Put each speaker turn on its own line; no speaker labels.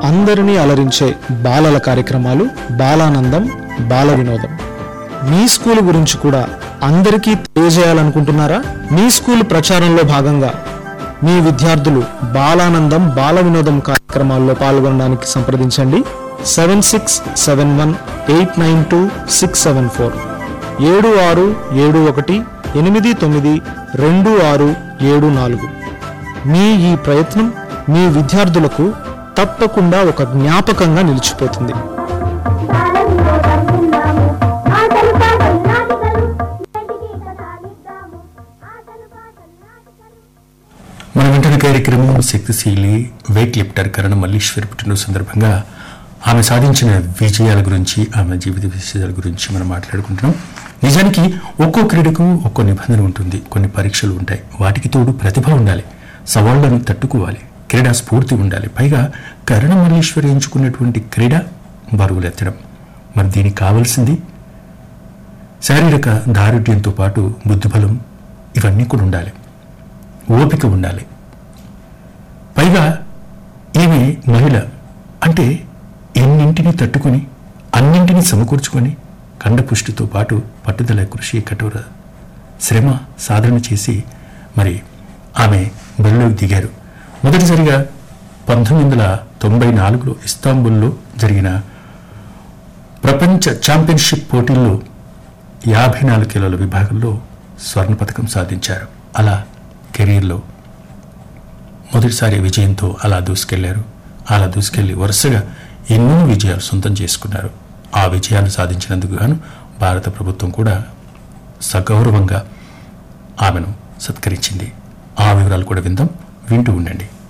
అందరినీ అలరించే బాలల కార్యక్రమాలు బాలానందం బాల వినోదం మీ స్కూల్ గురించి కూడా అందరికీ తెలియజేయాలనుకుంటున్నారా మీ స్కూల్ ప్రచారంలో భాగంగా మీ విద్యార్థులు బాలానందం బాల వినోదం కార్యక్రమాల్లో పాల్గొనడానికి సంప్రదించండి seven six seven one eight nine two six seven four ఏడు ఆరు ఏడు ఒకటి ఎనిమిది తొమ్మిది రెండు ఆరు ఏడు నాలుగు మీ ఈ ప్రయత్నం మీ విద్యార్థులకు తప్పకుండా ఒక జ్ఞాపకంగా నిలిచిపోతుంది
బాలవినోదం ఆటలు పాటలు నాటికలు నేటికి కథ నిద్దాము ఆటలు పాటలు నాటికలు
మన వెంటనే కార్యక్రమం శక్తిశీలి వెయిట్ లిఫ్టర్ కరణ మల్లీశ్వరి పుట్టినరోజు సందర్భంగా ఆమె సాధించిన విజయాల గురించి ఆమె జీవిత విశేషాల గురించి మనం మాట్లాడుకుంటున్నాం నిజానికి ఒక్కో క్రీడకు ఒక్కో నిబంధన ఉంటుంది కొన్ని పరీక్షలు ఉంటాయి వాటికి తోడు ప్రతిభ ఉండాలి సవాళ్లను తట్టుకోవాలి క్రీడా స్ఫూర్తి ఉండాలి పైగా కరణ మల్లీశ్వరి ఎంచుకున్నటువంటి క్రీడ బరువులెత్తడం మరి దీనికి కావాల్సింది శారీరక దారుఢ్యంతో పాటు బుద్ధిబలం ఇవన్నీ కూడా ఉండాలి ఓపిక ఉండాలి పైగా ఈమె మహిళ అంటే ఎన్నింటిని తట్టుకొని అన్నింటినీ సమకూర్చుకొని కండపుష్టితో పాటు పట్టుదల కృషి కఠోర శ్రమ సాధన చేసి మరి ఆమె బరిలోకి దిగారు మొదటిసారిగా పంతొమ్మిది వందల తొంభై నాలుగులో ఇస్తాంబుల్లో జరిగిన ప్రపంచ ఛాంపియన్షిప్ పోటీల్లో యాభై నాలుగు కిలోల విభాగంలో స్వర్ణ పథకం సాధించారు అలా కెరీర్లో మొదటిసారి విజయంతో అలా దూసుకెళ్లారు అలా దూసుకెళ్లి వరుసగా ఎన్నో విజయాలు సొంతం చేసుకున్నారు ఆ విజయాలు సాధించినందుకు గాను భారత ప్రభుత్వం కూడా సగౌరవంగా ఆమెను సత్కరించింది ఆ వివరాలు కూడా విందాం వింటూ ఉండండి